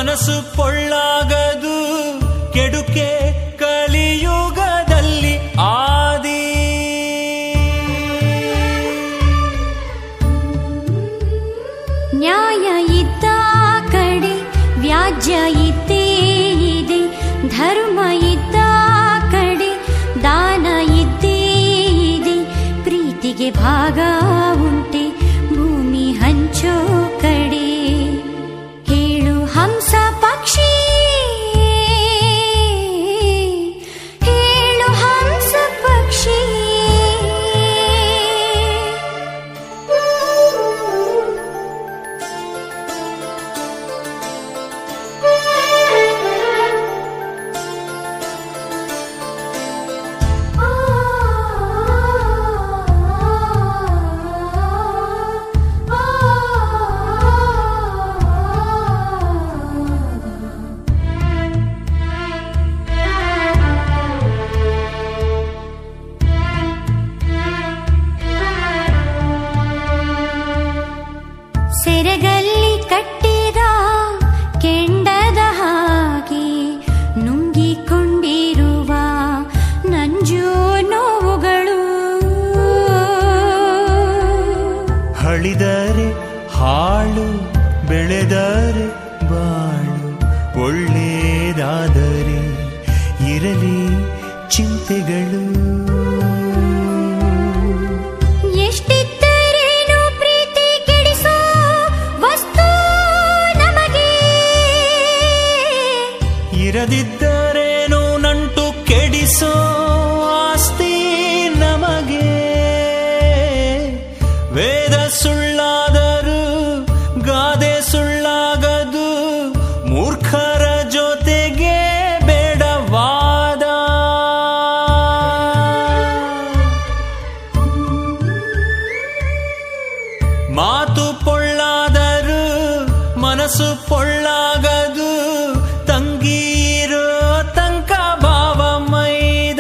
ಮನಸ್ಸು ಪೊಳ್ಳಾಗದು ಕೆಡುಕೆ ಕಲಿಯುಗದಲ್ಲಿ ಆದಿ ನ್ಯಾಯ ಇದ್ದ ಕಡೆ ವ್ಯಾಜ್ಯ ಇದ್ದೇ ಇದೆ ಧರ್ಮ ಇದ್ದ ಕಡೆ ದಾನ ಇದ್ದೇ ಇದೆ ಪ್ರೀತಿಗೆ ಭಾಗ ಉಂಟೆ ಭೂಮಿ ಹಂಚೋ ಕಡೆ ಹೇಳು ಹಂಸ ಪಕ್ಷಿ ಹೇಳು ಹಂಸ ಪಕ್ಷಿ ಸೆರಗಲ್ಲಿ ಕಟ್ಟಿದ ಕೆಂಡದ ಹಾಗೆ ನುಂಗಿಕೊಂಡಿರುವ ನಂಜು ನೋವುಗಳು ಹಳಿದರೆ ಹಾಳು ಬೆಳೆದರೆ ಬಾಳು ಒಳ್ಳೆಯದಾದರೆ ಇರಲಿ ಚಿಂತೆಗಳು ಎಷ್ಟಿದ್ದರೇನು ಪ್ರೀತಿ ಕೆಡಿಸೋ ವಸ್ತು ನಮಗೆ ಇರದಿದ್ದರೇನು ನಂಟು ಕೆಡಿಸೋ ಆಸ್ತಿ ನಮಗೆ ವೇದ ಸುಳ್ಳಾದರೂ ಗಾದೆ ಸುಳ್ಳಾಗದು ಮೂರ್ಖರ ಜೊತೆಗೆ ಬೇಡವಾದ ಮಾತು ಪೊಳ್ಳಾದರೂ ಮನಸ್ಸು ಪೊಳ್ಳಾಗದು ತಂಗೀರೋ ತಂಕ ಭಾವ ಮೈದ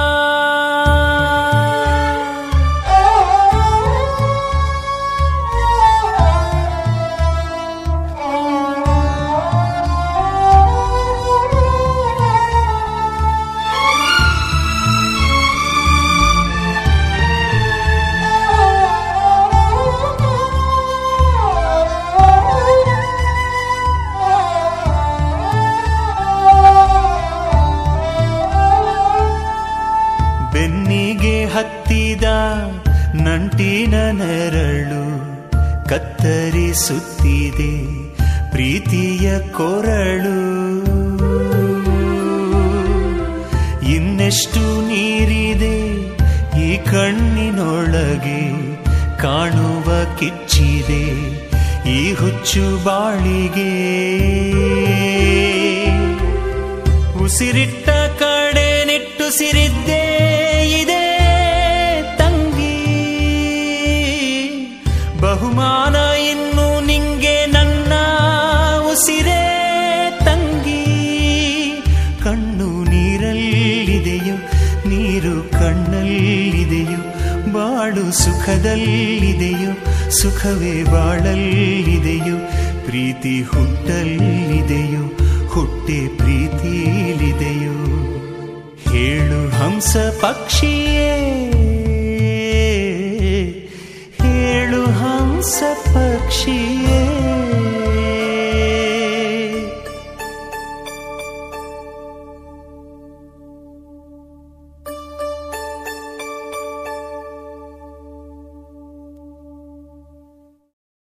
ಬೆನ್ನಿಗೆ ಹತ್ತಿದ ನಂಟಿನ ನೆರಳು ಕತ್ತರಿಸುತ್ತಿದೆ ಪ್ರೀತಿಯ ಕೊರಳು ಇನ್ನೆಷ್ಟು ನೀರಿದೆ ಈ ಕಣ್ಣಿನೊಳಗೆ ಕಾಣುವ ಕಿಚ್ಚಿದೆ ಈ ಹುಚ್ಚು ಬಾಳಿಗೆ ಉಸಿರಿಟ್ಟ ಕಡೆ ನಿಟ್ಟುಸಿರಿದ್ದೇ ಇದೆ ತಂಗಿ ಬಹುಮಾನ ಇನ್ನು ನಿಂಗೆ ನನ್ನ ಉಸಿರೇ ತಂಗಿ ಕಣ್ಣು ನೀರಲ್ಲಿದೆಯೋ ನೀರು ಕಣ್ಣಲ್ಲಿದೆಯೋ ಬಾಳು ಸುಖದಲ್ಲಿದೆಯೋ ಸುಖವೇ ಬಾಳಲ್ಲಿದೆಯೋ ಪ್ರೀತಿ ಹುಟ್ಟಲ್ಲಿದೆಯೋ ಹುಟ್ಟೆ ಪ್ರೀತಿಲಿದೆಯೋ ಹೇಳು ಹಂಸ ಪಕ್ಷಿಯೇ ಹೇಳು ಹಂಸ